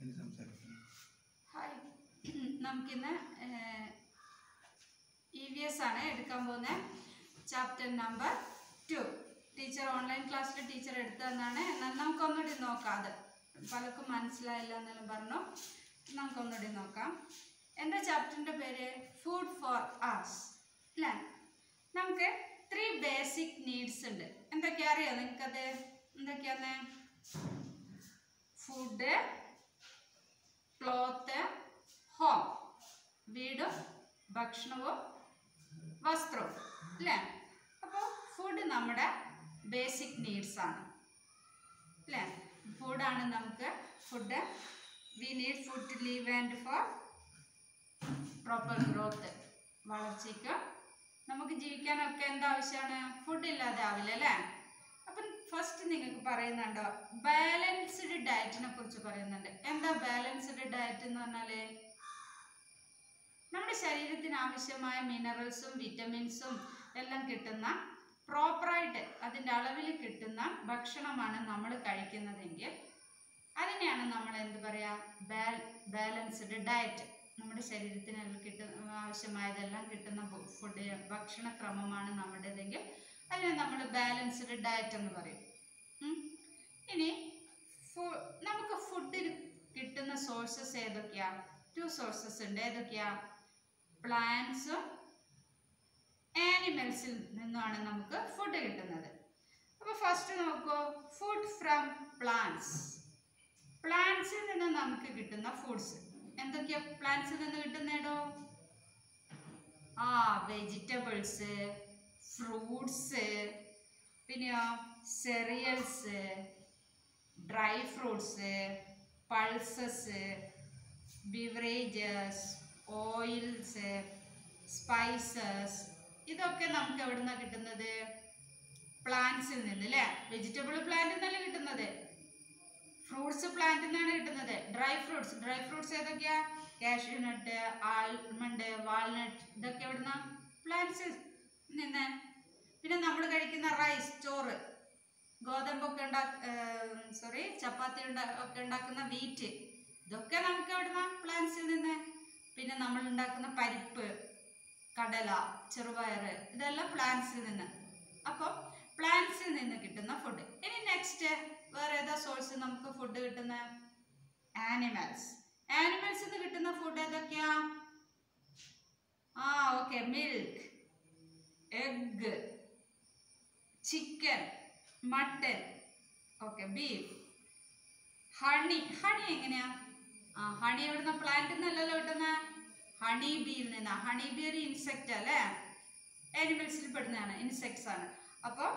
ഇനി സംസാരിക്കുന്നു ഹായ് നമുക്കിന്ന് ഇ വി എസ് ആണ് എടുക്കാൻ പോകുന്നത് chapter number two teacher online ക്ലാസ്സിൽ ടീച്ചർ എടുത്തതെന്നാണ് എന്നാൽ നമുക്കൊന്നുകൂടി നോക്കാം അത് പലർക്കും മനസ്സിലായില്ല എന്നെല്ലാം പറഞ്ഞു നമുക്കൊന്നുകൂടി നോക്കാം എൻ്റെ ചാപ്റ്ററിൻ്റെ പേര് ഫുഡ് ഫോർ ആസ് അല്ലേ നമുക്ക് ത്രീ ബേസിക് നീഡ്സ് ഉണ്ട് എന്തൊക്കെയാ അറിയോ നിങ്ങൾക്കത് എന്തൊക്കെയാന്ന് ഫുഡ് ക്ലോത്ത് ഹോം വീടും ഭക്ഷണവും വസ്ത്രവും അല്ലേ അപ്പോൾ ഫുഡ് നമ്മുടെ ബേസിക് നീഡ്സ് ആണ് അല്ലേ ഫുഡാണ് നമുക്ക് food we need food to live and for proper growth വളർച്ചയ്ക്ക് നമുക്ക് ജീവിക്കാനൊക്കെ എന്താവശ്യമാണ് ഫുഡ് ഇല്ലാതെ ആവില്ല അല്ലേ അപ്പം ഫസ്റ്റ് നിങ്ങൾക്ക് പറയുന്നുണ്ടോ ബാലൻസ്ഡ് ഡയറ്റിനെ കുറിച്ച് പറയുന്നുണ്ട് എന്താ ബാലൻസ്ഡ് ഡയറ്റ് എന്ന് പറഞ്ഞാല് നമ്മുടെ ശരീരത്തിന് ആവശ്യമായ മിനറൽസും വിറ്റമിൻസും എല്ലാം കിട്ടുന്ന പ്രോപ്പറായിട്ട് അതിൻ്റെ അളവിൽ കിട്ടുന്ന ഭക്ഷണമാണ് നമ്മൾ കഴിക്കുന്നതെങ്കിൽ അതിനെയാണ് നമ്മൾ എന്ത് പറയുക ബാൽ ബാലൻസ്ഡ് ഡയറ്റ് നമ്മുടെ ശരീരത്തിന് കിട്ടുന്ന ആവശ്യമായതെല്ലാം കിട്ടുന്ന ഫുഡ് ഭക്ഷണക്രമമാണ് നമ്മുടേതെങ്കിൽ അതിനെ നമ്മൾ ബാലൻസ്ഡ് ഡയറ്റ് എന്ന് പറയും ഉം. ഇനി ഫു- നമുക്ക് ഫുഡിൽ കിട്ടുന്ന സോഴ്സസ് ഏതൊക്കെയാ ടു സോഴ്സസ് ഉണ്ട് ഏതൊക്കെയാ പ്ലാന്റ്സും ആനിമൽസിൽ നിന്നുമാണ് നമുക്ക് ഫുഡ് കിട്ടുന്നത് അപ്പോൾ ഫസ്റ്റ് നോക്കൂ ഫുഡ് ഫ്രം പ്ലാന്റ്സ് പ്ലാന്റ്സിൽ നിന്ന് നമുക്ക് കിട്ടുന്ന ഫുഡ്സ് എന്തൊക്കെയാ പ്ലാന്റ്സിൽ നിന്ന് കിട്ടുന്നേടോ ആ വെജിറ്റബിൾസ് ഫ്രൂട്ട്സ് പിന്നെയോ cereals dry fruits pulses beverages oils spices ഇതൊക്കെ നമുക്ക് എവിടെ നിന്നാണ് കിട്ടുന്നത് പ്ലാന്റ്സിൽ നിന്ന് അല്ലേ വെജിറ്റബിൾ പ്ലാന്റിൽ നിന്നല്ലേ കിട്ടുന്നത് ഫ്രൂട്ട്സ് പ്ലാന്റിൽ നിന്നാണ് കിട്ടുന്നത് ഡ്രൈ ഫ്രൂട്ട്സ് ഡ്രൈ ഫ്രൂട്ട്സ് ഏതൊക്കെയാ കാഷ്യൂ നട്ട് ആൽമണ്ട് വാൾനട്ട് ഇതൊക്കെ എവിടുന്ന പ്ലാന്റ്സ് നിന്ന് പിന്നെ നമ്മൾ കഴിക്കുന്ന റൈസ് ചോറ് ഗോതമ്പൊക്കെ ഉണ്ടാ സോറി ചപ്പാത്തി ഉണ്ടാ ഒക്കെ ഉണ്ടാക്കുന്ന വീറ്റ് ഇതൊക്കെ നമുക്ക് എവിടുന്ന പ്ലാന്റ്സിൽ നിന്ന് പിന്നെ നമ്മൾ ഉണ്ടാക്കുന്ന പരിപ്പ് കടല ചെറുപയർ ഇതെല്ലാം പ്ലാന്റ്സിൽ നിന്ന് അപ്പം പ്ലാന്റ്സിൽ നിന്ന് കിട്ടുന്ന ഫുഡ് ഇനി നെക്സ്റ്റ് വേറെ ഏതാ സോഴ്സ് നമുക്ക് ഫുഡ് കിട്ടുന്ന ആനിമൽസ് ആനിമൽസിൽ നിന്ന് കിട്ടുന്ന ഫുഡ് ഏതൊക്കെയാ ആ okay milk egg chicken mutton okay beef honey honey എങ്ങനെയാ ആ ഹണി എവിടുന്ന പ്ലാന്റിൽ നിന്നല്ലല്ലോ കിട്ടുന്ന ഹണി ബീയിൽ നിന്നാ ഹണി ബീ ഒരു ഇൻസെക്റ്റ് അല്ലേ ആനിമൽസിൽ പെടുന്നതാണ് ഇൻസെക്ട്സ് ആണ് അപ്പോൾ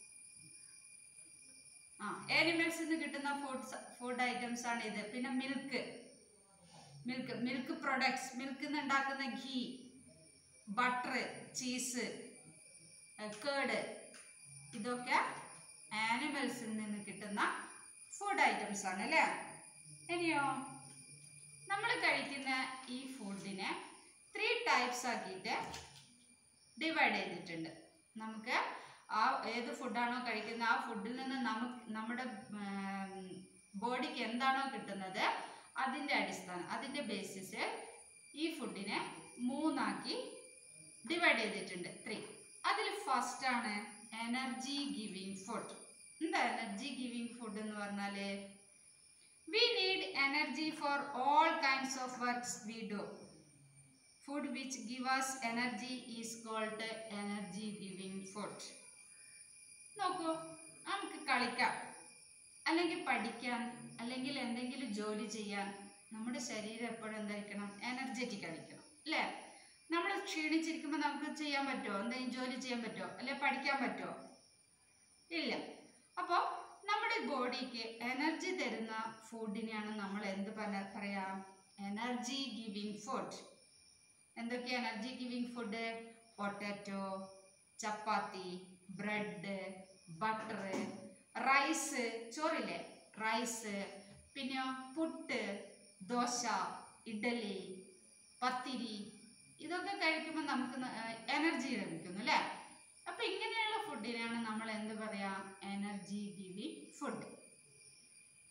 ആ ആനിമൽസിൽ നിന്ന് കിട്ടുന്ന ഫുഡ്സ് ഫുഡ് ഐറ്റംസ് ആണ് ഇത് പിന്നെ മിൽക്ക് മിൽക്ക് മിൽക്ക് പ്രൊഡക്ട്സ് മിൽക്കിൽ നിന്ന് ഉണ്ടാക്കുന്ന ഘീ ബട്ടർ ചീസ് കേട് ഇതൊക്കെ ആനിമൽസിൽ നിന്ന് കിട്ടുന്ന ഫുഡ് ഐറ്റംസ് ആണ് അല്ലേ ഇനിയോ നമ്മൾ കഴിക്കുന്ന ഈ ഫുഡിനെ ത്രീ ടൈപ്സ് ആക്കിയിട്ട് ഡിവൈഡ് ചെയ്തിട്ടുണ്ട് നമുക്ക് ആ ഏത് ഫുഡാണോ കഴിക്കുന്നത് ആ ഫുഡിൽ നിന്ന് നമുക്ക് നമ്മുടെ ബോഡിക്ക് എന്താണോ കിട്ടുന്നത് അതിൻ്റെ അടിസ്ഥാനം അതിൻ്റെ ബേസിസ് ഈ ഫുഡിനെ മൂന്നാക്കി ഡിവൈഡ് ചെയ്തിട്ടുണ്ട് ത്രീ അതിൽ ഫസ്റ്റ് ആണ് എനർജി ഗിവിങ് ഫുഡ് എന്താ എനർജി ഗിവിങ് ഫുഡ് എന്ന് പറഞ്ഞാൽ we need energy for all kinds of works we do food which give us energy is called energy giving food നോക്കൂ നമുക്ക് കളിക്കാം അല്ലെങ്കിൽ പഠിക്കാൻ അല്ലെങ്കിൽ എന്തെങ്കിലും ജോലി ചെയ്യാൻ നമ്മുടെ ശരീരം എപ്പോഴും എന്തായിരിക്കണം എനർജറ്റിക് ആയിരിക്കണം അല്ലേ നമ്മൾ ക്ഷീണിച്ചിരിക്കുമ്പോൾ നമുക്ക് ചെയ്യാൻ പറ്റുമോ എന്തെങ്കിലും ജോലി ചെയ്യാൻ പറ്റുമോ അല്ലെ പഠിക്കാൻ പറ്റുമോ ഇല്ല അപ്പോൾ നമ്മുടെ ബോഡിക്ക് എനർജി തരുന്ന ഫുഡിനെയാണ് നമ്മൾ എന്ത് പറഞ്ഞ പറയാം എനർജി ഗിവിങ് ഫുഡ് എന്തൊക്കെ energy giving food potato chapati bread butter rice ചോറില്ലേ റൈസ് പിന്നെ പുട്ട് ദോശ ഇഡലി പത്തിരി ഇതൊക്കെ കഴിക്കുമ്പോൾ നമുക്ക് എനർജി ലഭിക്കുന്നു അല്ലേ അപ്പം ഇങ്ങനെയുള്ള ഫുഡിനെയാണ് നമ്മൾ എന്ത് പറയാ എനർജി ഗിവിങ് ഫുഡ് എന്നിട്ട്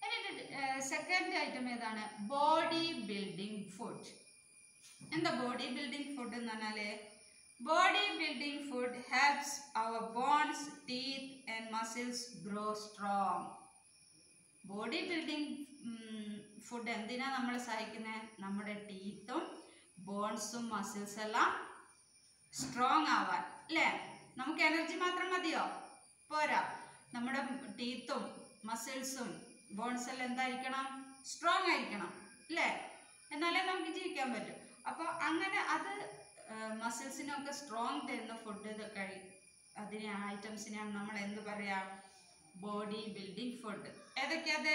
സെക്കൻഡ് ഐറ്റം ഏതാണ് ബോഡി ബിൽഡിംഗ് ഫുഡ് എന്താ ബോഡി ബിൽഡിംഗ് ഫുഡ് എന്ന് പറഞ്ഞാല് body building food helps our bones teeth and muscles grow strong body building food എന്തിനാ നമ്മൾ സഹായിക്കുന്നത് നമ്മുടെ ടീത്തും ബോൺസും മസിൽസ് എല്ലാം സ്ട്രോങ് ആവാൻ അല്ലേ നമുക്ക് എനർജി മാത്രം മതിയോ പോരാ നമ്മുടെ ടീത്തും മസിൽസും ബോൺസ് എല്ലാം എന്തായിരിക്കണം സ്ട്രോങ് ആയിരിക്കണം അല്ലേ എന്നാലേ നമുക്ക് ജീവിക്കാൻ പറ്റും അപ്പോൾ അങ്ങനെ അത് മസിൽസിനൊക്കെ സ്ട്രോങ് തരുന്ന ഫുഡ് കഴി അതിനെ ഐറ്റംസിനെയാണ് നമ്മൾ എന്ത് പറയാ ബോഡി ബിൽഡിംഗ് ഫുഡ് ഏതൊക്കെയത്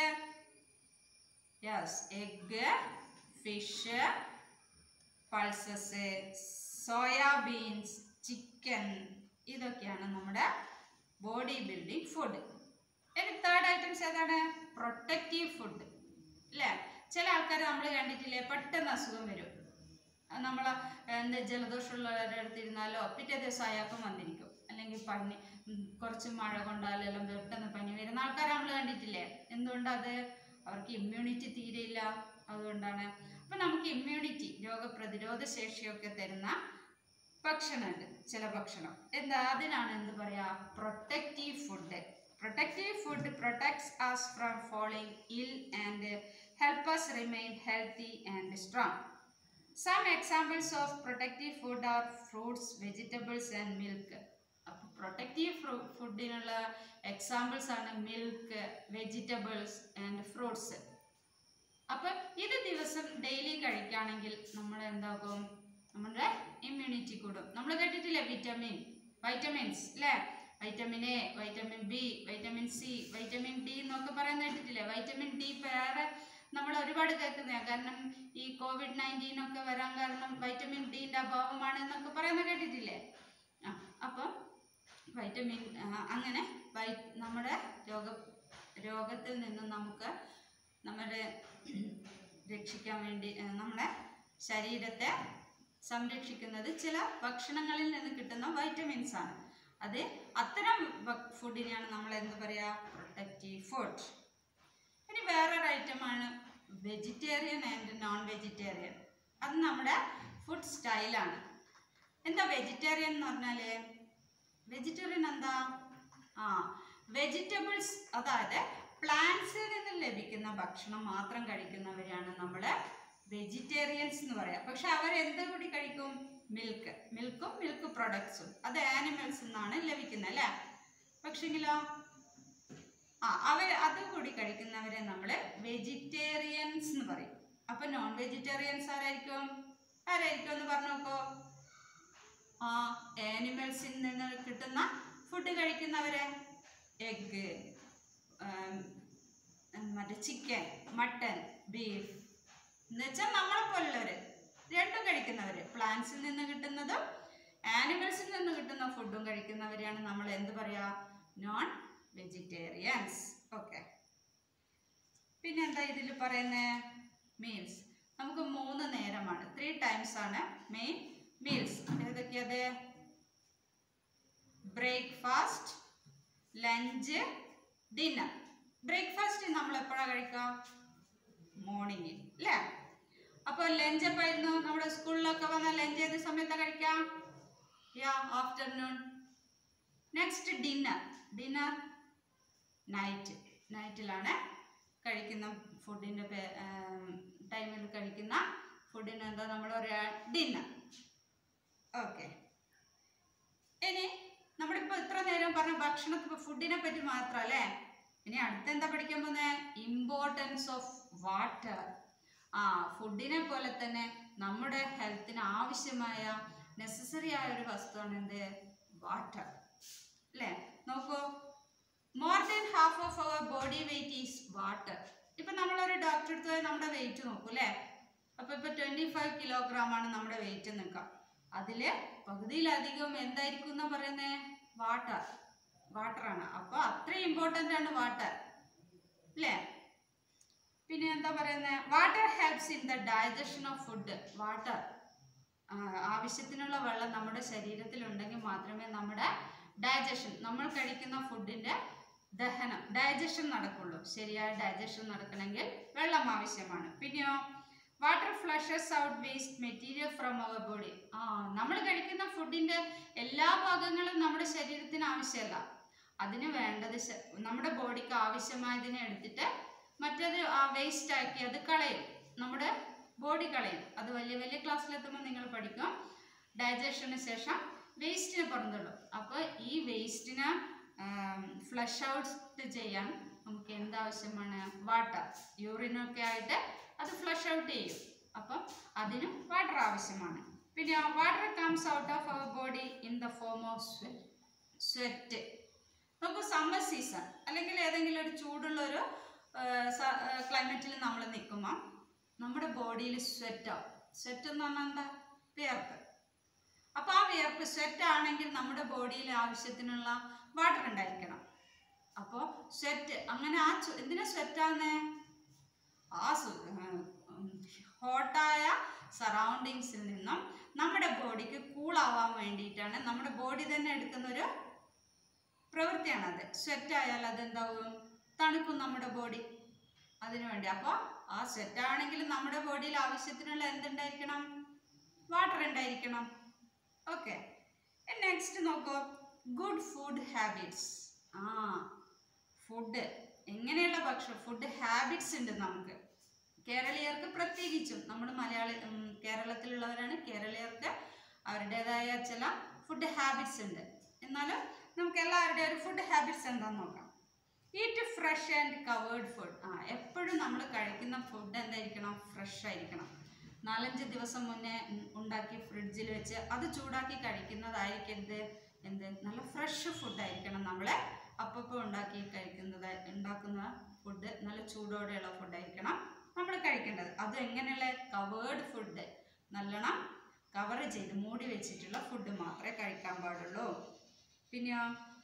yes egg fish pulses soyabeans chicken ഇതൊക്കെയാണ് നമ്മുടെ ബോഡി ബിൽഡിംഗ് ഫുഡ് ഇനി തേർഡ് ഐറ്റംസ് ഏതാണ് പ്രൊട്ടക്റ്റീവ് ഫുഡ് അല്ലേ ചില ആൾക്കാർ നമ്മൾ കണ്ടിട്ടില്ലേ പെട്ടെന്ന് അസുഖം വരും നമ്മൾ എന്ത് ജലദോഷമുള്ളവരുടെ അടുത്തിരുന്നാലോ പിറ്റേ ദിവസം അയാൾക്കും വന്നിരിക്കും അല്ലെങ്കിൽ പനി ഉം, കുറച്ച് മഴ കൊണ്ടാലെല്ലാം പെട്ടെന്ന് പനി വരുന്ന ആൾക്കാർ നമ്മൾ കണ്ടിട്ടില്ലേ എന്തുകൊണ്ടത് അവർക്ക് ഇമ്മ്യൂണിറ്റി തീരെയില്ല അതുകൊണ്ടാണ് അപ്പം നമുക്ക് ഇമ്മ്യൂണിറ്റി രോഗപ്രതിരോധ ശേഷിയൊക്കെ തരുന്ന ഭക്ഷണമുണ്ട് ചില ഭക്ഷണം എന്താ അതിനാണ് എന്ത് പറയാ protective food protective food protects us from falling ill and help us remain healthy and strong some examples of protective food are fruits vegetables and milk അപ്പോൾ പ്രൊട്ടക്റ്റീവ് ഫുഡിനുള്ള എക്സാമ്പിൾസ് ആണ് മിൽക്ക് വെജിറ്റബിൾസ് ആൻഡ് ഫ്രൂട്ട്സ് അപ്പം ഇത് ദിവസം daily കഴിക്കുകയാണെങ്കിൽ നമ്മൾ എന്താകും നമ്മുടെ ഇമ്മ്യൂണിറ്റി കൂടും നമ്മൾ കേട്ടിട്ടില്ലേ വിറ്റമിൻ വൈറ്റമിൻസ് അല്ലേ vitamin A vitamin B vitamin C vitamin D എന്നൊക്കെ പറയാൻ കേട്ടിട്ടില്ലേ വൈറ്റമിൻ ഡി വേറെ നമ്മൾ ഒരുപാട് കേൾക്കുന്നതാണ് കാരണം ഈ കോവിഡ് നയൻറ്റീൻ ഒക്കെ വരാൻ കാരണം വൈറ്റമിൻ ഡിൻ്റെ അഭാവമാണ് എന്നൊക്കെ പറയുന്ന കേട്ടിട്ടില്ലേ ആ അപ്പം വൈറ്റമിൻ ആ, അങ്ങനെ വൈ നമ്മുടെ രോഗ രോഗത്തിൽ നിന്നും നമുക്ക് നമ്മുടെ രക്ഷിക്കാൻ വേണ്ടി ആ, നമ്മുടെ ശരീരത്തെ സംരക്ഷിക്കുന്നത് ചില ഭക്ഷണങ്ങളിൽ നിന്ന് കിട്ടുന്ന വൈറ്റമിൻസ് ആണ് അത് അത്തരം ഭ- ഫുഡിനെയാണ് നമ്മൾ എന്ത് പറയുക പ്രൊട്ടക്റ്റീവ് ഫുഡ് ഇനി വേറൊരു ഐറ്റമാണ് വെജിറ്റേറിയൻ ആൻഡ് നോൺ വെജിറ്റേറിയൻ അത് നമ്മുടെ ഫുഡ് സ്റ്റൈലാണ് എന്താ വെജിറ്റേറിയൻ എന്ന് പറഞ്ഞാൽ വെജിറ്റേറിയൻ എന്താ ആ വെജിറ്റബിൾസ് അതായത് പ്ലാന്റ്സിൽ നിന്ന് ലഭിക്കുന്ന ഭക്ഷണം മാത്രം കഴിക്കുന്നവരാണ് നമ്മൾ വെജിറ്റേറിയൻസ് എന്ന് പറയാം പക്ഷെ അവർ എന്ത് കൂടി കഴിക്കും മിൽക്ക് മിൽക്കും മിൽക്ക് പ്രൊഡക്ട്സും അത് ആനിമൽസ് നിന്നാണ് ലഭിക്കുന്നത് അല്ലേ പക്ഷെങ്കിലോ ആ അവർ അത് കൂടി കഴിക്കുന്നവരെ നമ്മൾ വെജിറ്റേറിയൻസ് എന്ന് പറയും അപ്പൊ നോൺ വെജിറ്റേറിയൻസ് ആരായിരിക്കും ആരായിരിക്കും എന്ന് പറഞ്ഞു നോക്കോ ആ ആനിമൽസിൽ നിന്ന് കിട്ടുന്ന ഫുഡ് കഴിക്കുന്നവരെ എഗ്ഗ് മറ്റേ ചിക്കൻ മട്ടൻ ബീഫ് എന്നുവെച്ചാൽ നമ്മളെ പോലുള്ളവര് രണ്ടും കഴിക്കുന്നവര് പ്ലാന്റ്സിൽ നിന്ന് കിട്ടുന്നതും ആനിമൽസിൽ നിന്ന് കിട്ടുന്ന ഫുഡും കഴിക്കുന്നവരെയാണ് നമ്മൾ എന്ത് പറയാ നോൺ വെജിറ്റേറിയൻസ് ഓക്കെ പിന്നെ എന്താ ഇതിൽ പറയുന്നത് മീൽസ് നമുക്ക് മൂന്ന് നേരമാണ് ത്രീ ടൈംസ് ആണ് മെയിൻ മീൽസ് ഏതൊക്കെയത് ബ്രേക്ക്ഫാസ്റ്റ് ലഞ്ച് ഡിന്നർ ബ്രേക്ക്ഫാസ്റ്റ് നമ്മൾ എപ്പോഴാണ് കഴിക്കുക മോർണിംഗ് അല്ലേ അപ്പോൾ ലഞ്ച് എപ്പോഴായിരുന്നു നമ്മുടെ സ്കൂളിലൊക്കെ വന്ന ലഞ്ച് ഏത് സമയത്താണ് കഴിക്കാം yeah afternoon next dinner dinner night നൈറ്റിലാണ് കഴിക്കുന്ന ഫുഡിൻ്റെ ടൈമിൽ കഴിക്കുന്ന ഫുഡിന് എന്താ നമ്മൾ പറയാ ഡിന്നർ ഓക്കെ ഇനി നമ്മളിപ്പോൾ ഇത്ര നേരം പറഞ്ഞ ഭക്ഷണത്തെ ഫുഡിനെ പറ്റി മാത്രം അല്ലേ ഇനി അടുത്ത എന്താ പഠിക്കാൻ പോകുന്നത് ഇമ്പോർട്ടൻസ് ഓഫ് വാട്ടർ ആ ഫുഡിനെ പോലെ തന്നെ നമ്മുടെ ഹെൽത്തിന് ആവശ്യമായ നെസസറി ആയ ഒരു വസ്തുവാണ് എന്ത് വാട്ടർ അല്ലേ നോക്കൂ more than half of our body weight is water ഇപ്പൊ നമ്മളൊരു ഡോക്ടർ അടുത്ത് പോയി നമ്മുടെ വെയിറ്റ് നോക്കൂ അല്ലേ അപ്പൊ ഇപ്പൊ ട്വന്റി ഫൈവ് കിലോഗ്രാം ആണ് നമ്മുടെ വെയിറ്റ് നിൽക്കാം അതില് പകുതിയിലധികം എന്തായിരിക്കും എന്നാ പറയുന്നത് വാട്ടർ വാട്ടർ ആണ് അപ്പൊ അത്രയും ഇമ്പോർട്ടൻ്റ് ആണ് വാട്ടർ അല്ലേ പിന്നെ എന്താ പറയുന്നത് water helps in the digestion of food water ആവശ്യത്തിനുള്ള വെള്ളം നമ്മുടെ ശരീരത്തിൽ ഉണ്ടെങ്കിൽ മാത്രമേ നമ്മുടെ ഡൈജഷൻ നമ്മൾ കഴിക്കുന്ന ഫുഡിന്റെ ദഹനം ഡൈജഷൻ നടക്കുള്ളൂ ശരിയായ ഡൈജഷൻ നടക്കണമെങ്കിൽ വെള്ളം ആവശ്യമാണ് പിന്നെയോ water flushes out waste material from our body ആ നമ്മൾ കഴിക്കുന്ന ഫുഡിന്റെ എല്ലാ ഭാഗങ്ങളും നമ്മുടെ ശരീരത്തിന് ആവശ്യമല്ല അതിന് വേണ്ടത് ശ- നമ്മുടെ ബോഡിക്ക് ആവശ്യമായതിനെ എടുത്തിട്ട് മറ്റത് വേസ്റ്റ് ആക്കി അത് കളയും നമ്മുടെ ബോഡി കളയും അത് വലിയ വലിയ ക്ലാസ്സിലെത്തുമ്പോൾ നിങ്ങൾ പഠിക്കും ഡൈജഷന് ശേഷം വേസ്റ്റിനെ പുറന്തള്ളും അപ്പോൾ ഈ വേസ്റ്റിനെ ഫ്ലഷ് ഔട്ട് ചെയ്യാൻ നമുക്ക് എന്താവശ്യമാണ് വാട്ടർ യൂറിനൊക്കെ ആയിട്ട് അത് ഫ്ലഷ് ഔട്ട് ചെയ്യും അപ്പം അതിനും വാട്ടർ ആവശ്യമാണ് പിന്നെ water comes out of our body in the form of sweat sweat നമുക്ക് സമ്മർ സീസൺ അല്ലെങ്കിൽ ഏതെങ്കിലും ഒരു ചൂടുള്ള ഒരു ക്ലൈമറ്റിൽ നമ്മൾ നിൽക്കുമ്പോൾ നമ്മുടെ ബോഡിയിൽ സ്വെറ്റ് ആവും സ്വെറ്റ് എന്ന് പറഞ്ഞാൽ എന്താ വിയർപ്പ് അപ്പോൾ ആ വിയർപ്പ് സ്വെറ്റ് ആണെങ്കിൽ നമ്മുടെ ബോഡിയിൽ ആവശ്യത്തിനുള്ള വാട്ടർ ഉണ്ടായിരിക്കണം അപ്പോൾ സ്വെറ്റ് അങ്ങനെ ആ ചു- എന്തിനാ സ്വെറ്റ് ആവുന്നേ ആ ഹോട്ടായ സറൗണ്ടിങ്സിൽ നിന്നും നമ്മുടെ ബോഡിക്ക് കൂളാവാൻ വേണ്ടിയിട്ടാണ് നമ്മുടെ ബോഡി തന്നെ എടുക്കുന്ന ഒരു പ്രവൃത്തിയാണ് അത് സ്വെറ്റ് ആയാൽ അതെന്താവും തണുക്കും നമ്മുടെ ബോഡി അതിനു വേണ്ടി അപ്പോൾ ആ സ്വെറ്റ് ആണെങ്കിൽ നമ്മുടെ ബോഡിയിൽ ആവശ്യത്തിനുള്ള എന്തുണ്ടായിരിക്കണം വാട്ടർ ഉണ്ടായിരിക്കണം ഓക്കെ നെക്സ്റ്റ് നോക്കൂ ഗുഡ് ഫുഡ് ഹാബിറ്റ്സ് ആ ഫുഡ് എങ്ങനെയുള്ള ഭക്ഷണം ഫുഡ് ഹാബിറ്റ്സ് ഉണ്ട് നമുക്ക് കേരളീയർക്ക് പ്രത്യേകിച്ചും നമ്മൾ മലയാളി ഉം, കേരളത്തിലുള്ളവരാണ് കേരളീയർക്ക് അവരുടേതായ ചില ഫുഡ് ഹാബിറ്റ്സ് ഉണ്ട് എന്നാലും നമുക്ക് എല്ലാവരുടെയും ഒരു ഫുഡ് ഹാബിറ്റ്സ് എന്താണെന്ന് നോക്കാം eat fresh and covered food ആ എപ്പോഴും നമ്മൾ കഴിക്കുന്ന ഫുഡ് എന്തായിരിക്കണം ഫ്രഷ് ആയിരിക്കണം നാലഞ്ച് ദിവസം മുന്നേ ഉം, ഉണ്ടാക്കി ഫ്രിഡ്ജിൽ വെച്ച് അത് ചൂടാക്കി കഴിക്കുന്നതായിരിക്കരുത് എന്ത് നല്ല ഫ്രഷ് ഫുഡ് ആയിരിക്കണം നമ്മൾ അപ്പപ്പോൾ ഉണ്ടാക്കി കഴിക്കുന്നത് ഉണ്ടാക്കുന്ന ഫുഡ് നല്ല ചൂടോടെയുള്ള ഫുഡ് ആയിരിക്കണം നമ്മൾ കഴിക്കേണ്ടത് അത് എങ്ങനെയുള്ള കവേർഡ് ഫുഡ് നല്ലോണം കവർ ചെയ്ത് മൂടി വെച്ചിട്ടുള്ള ഫുഡ് മാത്രമേ കഴിക്കാൻ പാടുള്ളൂ പിന്നെയോ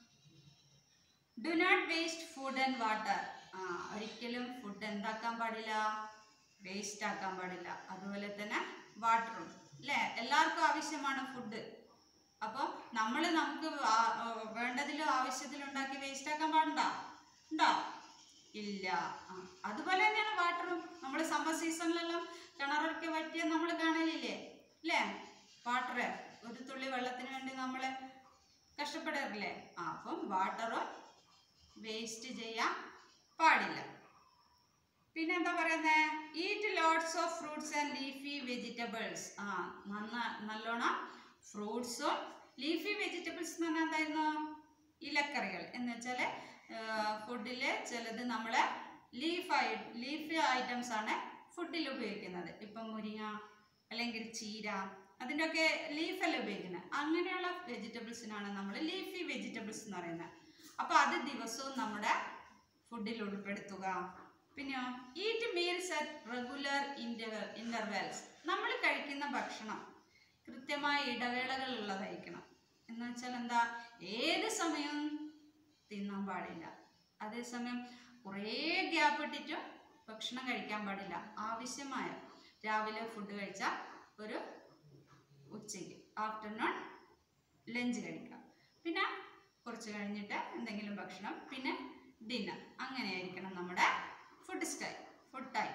do not waste food and water ആ ഒരിക്കലും ഫുഡ് എന്താക്കാൻ പാടില്ല വേസ്റ്റ് ആക്കാൻ പാടില്ല അതുപോലെ തന്നെ വാട്ടറും അല്ലേ എല്ലാവർക്കും ആവശ്യമാണ് ഫുഡ് അപ്പോൾ നമ്മൾ നമുക്ക് ആ- ആ വേണ്ടതിലും ആവശ്യത്തിലും ഉണ്ടാക്കി വേസ്റ്റ് ആക്കാൻ പാടുണ്ടോ ഉണ്ടോ ഇല്ല ആ, അതുപോലെ തന്നെയാണ് വാട്ടറും നമ്മൾ സമ്മർ സീസണിലെല്ലാം കിണറൊക്കെ വറ്റിയ നമ്മൾ കാണലില്ലേ അല്ലേ വാട്ടർ ഒരു തുള്ളി വെള്ളത്തിന് വേണ്ടി നമ്മൾ കഷ്ടപ്പെടാറില്ലേ ആ അപ്പം വാട്ടറും വേസ്റ്റ് ചെയ്യാൻ പാടില്ല പിന്നെ എന്താ പറയുന്നത് eat lots of fruits and leafy vegetables ആ നന്ന നല്ലോണം ഫ്രൂട്ട്സും ലീഫി വെജിറ്റബിൾസ് എന്ന് പറഞ്ഞാൽ എന്തായിരുന്നു ഇലക്കറികൾ എന്ന് വെച്ചാൽ ഫുഡിൽ ചിലത് നമ്മൾ ലീഫായി ലീഫി ഐറ്റംസ് ആണ് ഫുഡിൽ ഉപയോഗിക്കുന്നത് ഇപ്പം മുരിങ്ങ അല്ലെങ്കിൽ ചീര അതിൻ്റെയൊക്കെ ലീഫല്ല ഉപയോഗിക്കുന്നത് അങ്ങനെയുള്ള വെജിറ്റബിൾസിനാണ് നമ്മൾ ലീഫി വെജിറ്റബിൾസ് എന്ന് പറയുന്നത് അപ്പോൾ അത് ദിവസവും നമ്മുടെ ഫുഡിൽ ഉൾപ്പെടുത്തുക പിന്നെയോ eat meals at regular interval intervals നമ്മൾ കഴിക്കുന്ന ഭക്ഷണം കൃത്യമായ ഇടവേളകൾ ഉള്ളതായിരിക്കണം എന്ന് വെച്ചാൽ എന്താ ഏത് സമയവും തിന്നാൻ പാടില്ല അതേസമയം കുറേ ഗ്യാപ്പ് ഇട്ടിട്ടും ഭക്ഷണം കഴിക്കാൻ പാടില്ല ആവശ്യമായ രാവിലെ ഫുഡ് കഴിച്ചാൽ ഒരു ഉച്ചയ്ക്ക് ആഫ്റ്റർനൂൺ ലഞ്ച് കഴിക്കാം പിന്നെ കുറച്ച് കഴിഞ്ഞിട്ട് എന്തെങ്കിലും ഭക്ഷണം പിന്നെ ഡിന്നർ അങ്ങനെയായിരിക്കണം നമ്മുടെ food style food type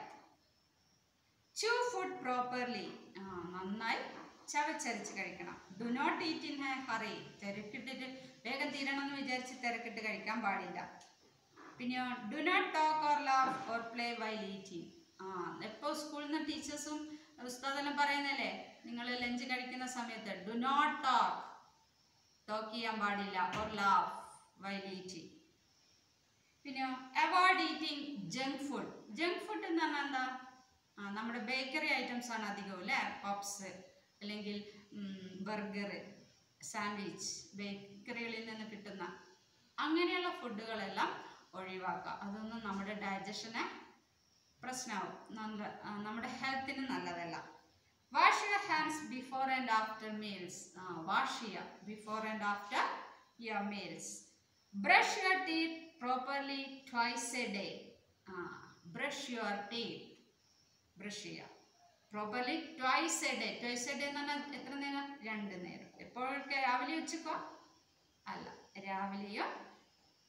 chew food properly നന്നായി ചവച്ചരച്ച് കഴിക്കണം do not eat in a hurry തിരക്കിട്ടിട്ട് വേഗം തീരണം എന്ന് വിചാരിച്ച് തിരക്കിട്ട് കഴിക്കാൻ പാടില്ല പിന്നെ do not talk or laugh or play while eating ആ എപ്പോൾ സ്കൂളിൽ നിന്ന് ടീച്ചേഴ്സും ഉസ്താദെല്ലാം പറയുന്നല്ലേ നിങ്ങൾ ലഞ്ച് കഴിക്കുന്ന സമയത്ത് ഡു നോട്ട് ടോക്ക് ടോക്ക് ചെയ്യാൻ പാടില്ല ഓർ ലാഫ് വൈൽ ഈറ്റിംഗ് പിന്നെ avoid eating junk food junk food എന്ന് പറഞ്ഞാൽ എന്താ ആ നമ്മുടെ ബേക്കറി ഐറ്റംസ് ആണ് അധികവും അല്ലേ പപ്സ് അല്ലെങ്കിൽ ബർഗർ സാൻഡ്വിച്ച് ബേക്കറികളിൽ നിന്ന് കിട്ടുന്ന അങ്ങനെയുള്ള ഫുഡുകളെല്ലാം ഒഴിവാക്കുക അതൊന്നും നമ്മുടെ ഡൈജഷനെ പ്രശ്നമാവും നല്ല ആ, നമ്മുടെ ഹെൽത്തിന് നല്ലതല്ല wash your hands before and after meals ആ വാഷ് ചെയ്യുക before and after your meals brush your teeth properly twice a day ആ ബ്രഷ് യുവർ ടീത്ത് ബ്രഷ് ചെയ്യുക properly twice a day twice a day എന്ന് പറഞ്ഞാൽ എത്ര നേരം രണ്ട് നേരം എപ്പോഴൊക്കെ രാവിലെ ഉച്ചക്കോ അല്ല രാവിലെയോ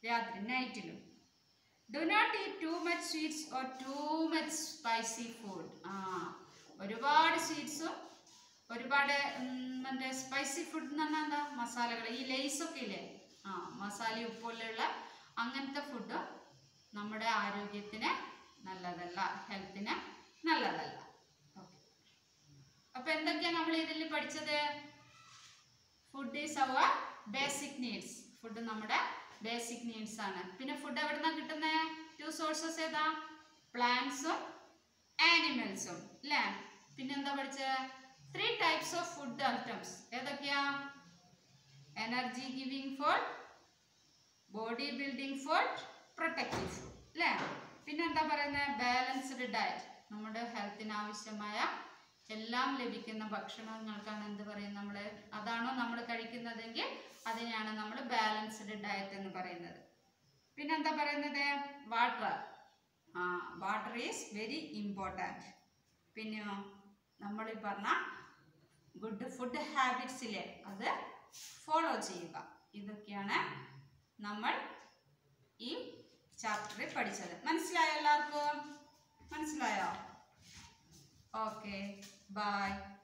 രാത്രി നൈറ്റിലും do not eat too much sweets or too much spicy food ആ ഒരുപാട് സ്വീറ്റ്സും ഒരുപാട് ഉം, മറ്റേ സ്പൈസി ഫുഡ് എന്ന് പറഞ്ഞാൽ എന്താ മസാലകൾ ഈ ലേസൊക്കെ ഇല്ലേ ആ മസാല ഉപ്പുള്ള അങ്ങനത്തെ ഫുഡ് നമ്മുടെ ആരോഗ്യത്തിന് നല്ലതല്ല ഹെൽത്തിന് നല്ലതല്ല ഓക്കെ അപ്പൊ എന്തൊക്കെയാണ് നമ്മൾ ഇതിൽ പഠിച്ചത് food is our basic needs food നമ്മുടെ ബേസിക് നീഡ്സ് ആണ് പിന്നെ ഫുഡ് എവിടെ നിന്നാണ് കിട്ടുന്നത് ടു സോഴ്സസ് ഏതാ പ്ലാന്റ്സും ആനിമൽസും അല്ലേ പിന്നെ എന്താ പഠിച്ചത് three types of food items ഏതൊക്കെയാ energy giving food body building food protective food അല്ലേ പിന്നെ എന്താ പറയുന്നത് ബാലൻസ്ഡ് ഡയറ്റ് നമ്മുടെ ഹെൽത്തിന് ആവശ്യമായ എല്ലാം ലഭിക്കുന്ന ഭക്ഷണങ്ങൾക്കാണ് എന്ത് പറയും നമ്മൾ അതാണോ നമ്മൾ കഴിക്കുന്നതെങ്കിൽ അതിനെയാണ് നമ്മൾ ബാലൻസ്ഡ് ഡയറ്റ് എന്ന് പറയുന്നത് പിന്നെ എന്താ പറയുന്നത് വാട്ടർ ആ വാട്ടർ ഈസ് വെരി ഇമ്പോർട്ടൻറ്റ് പിന്നെയോ നമ്മൾ ഈ പറഞ്ഞ ഗുഡ് ഫുഡ് ഹാബിറ്റ്സിലെ അത് ഫോളോ ചെയ്യുക ഇതൊക്കെയാണ് നമ്മൾ ഈ ചാപ്റ്ററിൽ പഠിച്ചത് മനസ്സിലായോ എല്ലാവർക്കും മനസ്സിലായോ ഓക്കെ ബൈ